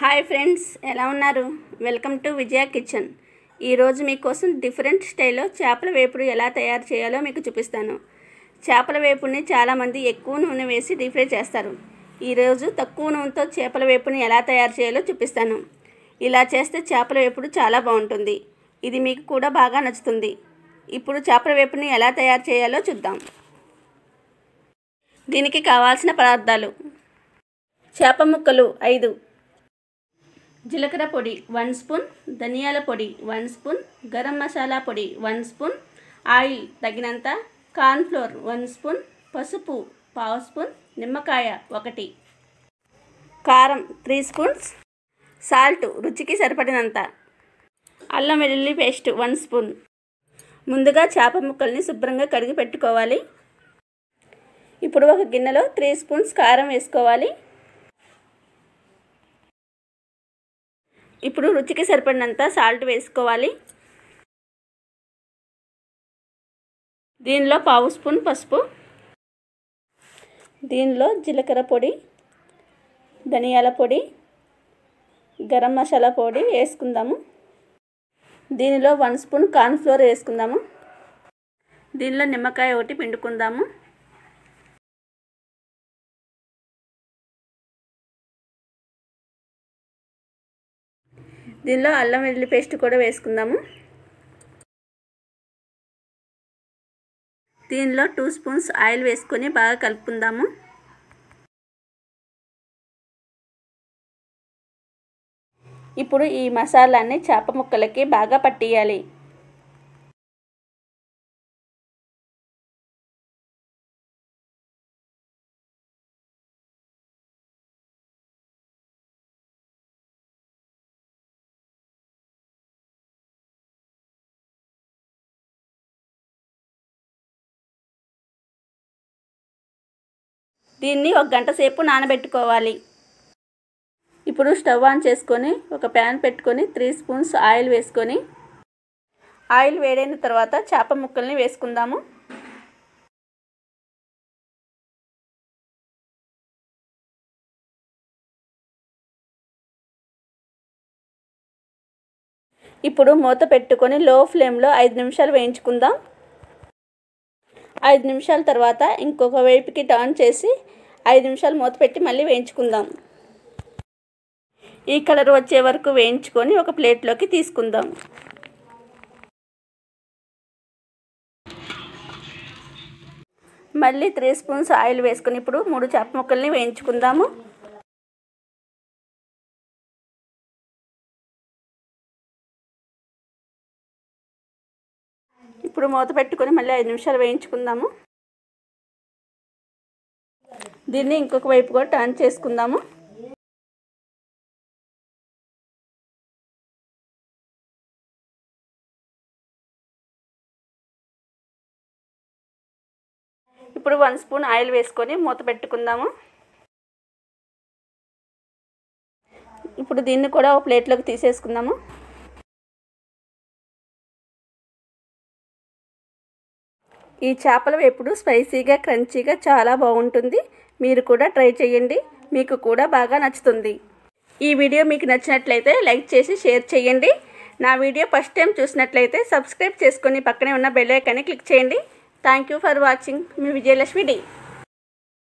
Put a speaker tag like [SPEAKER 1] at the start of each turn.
[SPEAKER 1] hi friends ఎలా ఉన్నారు welcome to Vijaya kitchen ఈరోజు మీకోసం డిఫరెంట్ స్టైల్లో చేపల వేపుడు ఎలా తయారు చేయాలో మీకు చూపిస్తాను చేపల వేపుడిని చాలామంది ఎక్కువ నూనె వేసి డీప్ ఫ్రై చేస్తారు ఈరోజు తక్కువ నూనెతో చేపల వేపుని ఎలా తయారు చేయాలో చూపిస్తాను ఇలా చేస్తే చేపల వేపుడు చాలా బాగుంటుంది ఇది మీకు కూడా బాగా నచ్చుతుంది ఇప్పుడు చేపల వేపుని ఎలా తయారు చేయాలో చూద్దాం దీనికి కావాల్సిన పదార్థాలు చేప ముక్కలు ఐదు జీలకర్ర పొడి వన్ స్పూన్ ధనియాల పొడి వన్ స్పూన్ గరం మసాలా పొడి వన్ స్పూన్ ఆయిల్ తగినంత కార్న్ఫ్లోర్ వన్ స్పూన్ పసుపు పావు స్పూన్ నిమ్మకాయ ఒకటి కారం త్రీ స్పూన్స్ సాల్ట్ రుచికి సరిపడినంత అల్లం వెల్లుల్లి పేస్ట్ వన్ స్పూన్ ముందుగా చేప ముక్కల్ని శుభ్రంగా కడిగి పెట్టుకోవాలి ఇప్పుడు ఒక గిన్నెలో త్రీ స్పూన్స్ కారం వేసుకోవాలి ఇప్పుడు రుచికి సరిపడినంత సాల్ట్ వేసుకోవాలి దీనిలో పావు స్పూన్ పసుపు దీనిలో జీలకర్ర పొడి ధనియాల పొడి గరం మసాలా పొడి వేసుకుందాము దీనిలో వన్ స్పూన్ కార్న్ఫ్లోర్ వేసుకుందాము దీనిలో నిమ్మకాయ ఒకటి పిండుకుందాము దీనిలో అల్లం వెల్లుల్లి పేస్ట్ కూడా వేసుకుందాము దీనిలో టూ స్పూన్స్ ఆయిల్ వేసుకొని బాగా కలుపుకుందాము ఇప్పుడు ఈ మసాలాన్ని చేప ముక్కలకి బాగా పట్టియాలి దీన్ని ఒక గంట సేపు నానబెట్టుకోవాలి ఇప్పుడు స్టవ్ ఆన్ చేసుకొని ఒక ప్యాన్ పెట్టుకొని త్రీ స్పూన్స్ ఆయిల్ వేసుకొని ఆయిల్ వేడైన తర్వాత చేప ముక్కల్ని వేసుకుందాము ఇప్పుడు మూత పెట్టుకొని లో ఫ్లేమ్లో ఐదు నిమిషాలు వేయించుకుందాం ఐదు నిమిషాల తర్వాత ఇంకొక వైపుకి టర్న్ చేసి ఐదు నిమిషాలు మూత పెట్టి మళ్ళీ వేయించుకుందాం ఈ కలర్ వచ్చే వరకు వేయించుకొని ఒక ప్లేట్లోకి తీసుకుందాం మళ్ళీ త్రీ స్పూన్స్ ఆయిల్ వేసుకొని ఇప్పుడు మూడు చేప ముక్కల్ని వేయించుకుందాము ఇప్పుడు మూత పెట్టుకొని మళ్ళీ ఐదు నిమిషాలు వేయించుకుందాము దీన్ని ఇంకొక వైపు కూడా టర్న్ చేసుకుందాము ఇప్పుడు వన్ స్పూన్ ఆయిల్ వేసుకొని మూత పెట్టుకుందాము ఇప్పుడు దీన్ని కూడా ఒక ప్లేట్లోకి తీసేసుకుందాము ఈ చేపల వేపుడు స్పైసీగా క్రంచీగా చాలా బాగుంటుంది మీరు కూడా ట్రై చేయండి మీకు కూడా బాగా నచ్చుతుంది ఈ వీడియో మీకు నచ్చినట్లయితే లైక్ చేసి షేర్ చేయండి నా వీడియో ఫస్ట్ టైం చూసినట్లయితే సబ్స్క్రైబ్ చేసుకొని పక్కనే ఉన్న బెల్ ఐకాన్ని క్లిక్ చేయండి థ్యాంక్ యూ ఫర్ వాచింగ్ మీ విజయలక్ష్మి డి